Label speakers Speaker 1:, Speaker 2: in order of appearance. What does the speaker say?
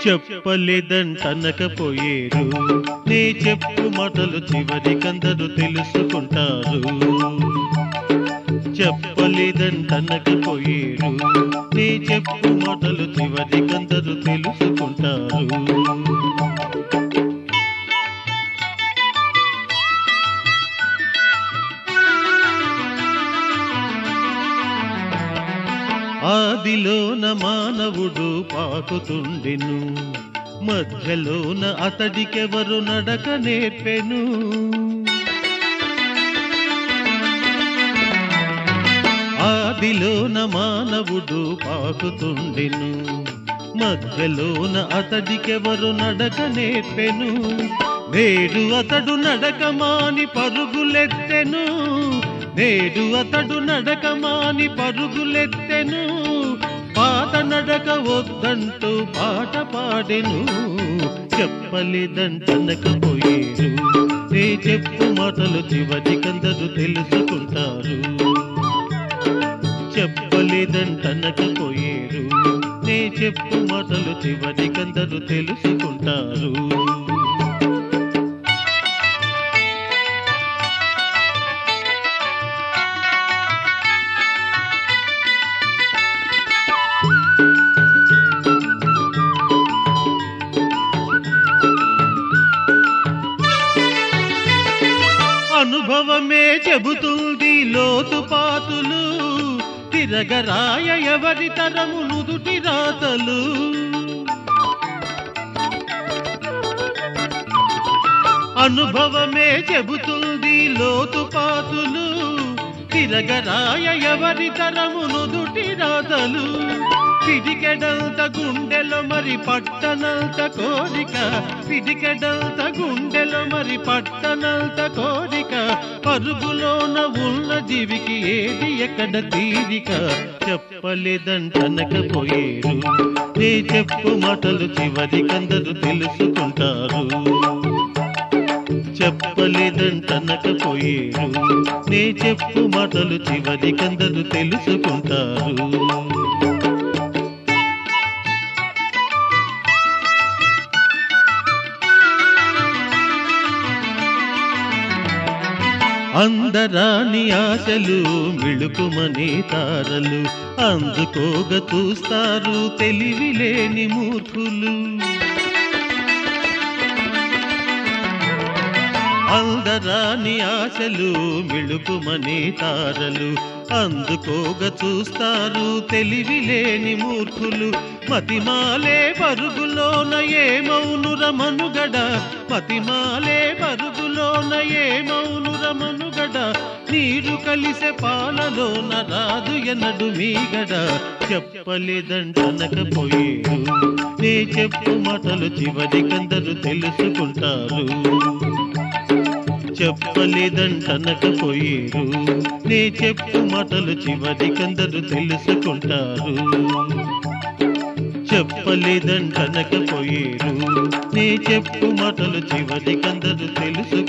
Speaker 1: చెప్పలేదంటనకపోయేరు నే చెప్పు మాటలు చివరికందరూ తెలుసుకుంటారు చెప్పలేదంటనకపోయేరు నే చెప్పు మాటలు చివరికందరూ తెలుసుకుంటారు ఆదిలోన మానవుడు పాకుతుండెను మధ్యలోన అతడికెవరు నడక నేర్పెను ఆదిలోన మానవుడు పాకుతుండెను మధ్యలోన అతడికెవరు నడక నేర్పెను నేడు అతడు నడక మాని పరుగులెత్తెను నేడు అతడు నడక మాని పరుగులెత్తెను పాత నడక వద్దంటూ పాట పాడెను చెప్పలేదంటనకపోయేరు నే చెప్పు మాటలు చివరికందరూ తెలుసుకుంటారు చెప్పలేదంటనకపోయేరు నే చెప్పు మాటలు చివరికందరూ తెలుసుకుంటారు అనుభవమే చెబుతుంది లోతుపాతులు తిరగరాయ ఎవరి తరము నుదుటి రాతలు అనుభవమే చెబుతుంది లోతుపాతులు తిరగరాయ ఎవరి తరము నుదుటి రాతలు పిడికెడంత గుండెలో మరి పట్టనంత కోరిక పిడికెడంత గుండెలో మరి పట్టనంత కోరిక పరుగులోన ఉన్న జీవికి ఏది ఎక్కడ తీరిక చెప్పలేదంటనకపోయేరు నే చెప్పు మాటలు చివరికందరూ తెలుసుకుంటారు చెప్పలేదంటనకపోయేరు నే చెప్పు మాటలు చివరికందరూ తెలుసుకుంటారు అందరాని ఆశలు మిళుకుమని తారలు అందుకోగ చూస్తారు తెలివిలేని మూర్ఖులు అందరాని ఆశలు మిళుకుమని తారలు అందుకోగ చూస్తారు తెలివిలేని మూర్ఖులు మతిమాలే పరుగులోన ఏమౌనుర మనుగడ మతిమాలే పరుగులోన ఏమౌనుర మనుగడ నీరు కలిసే పాలలోన రాదు ఎన్నడు మీగడ చెప్పలేదంటనకపోయేరు నే చెప్పు మాటలు చివరికందరూ తెలుసుకుంటారు చెప్పలేదంటనకపోయేరు నే చెప్పు మాటలు చివరికందరూ తెలుసుకుంటారు చెప్పలేదంటనకపోయేరు నే చెప్పు మాటలు చివరికందరూ తెలుసు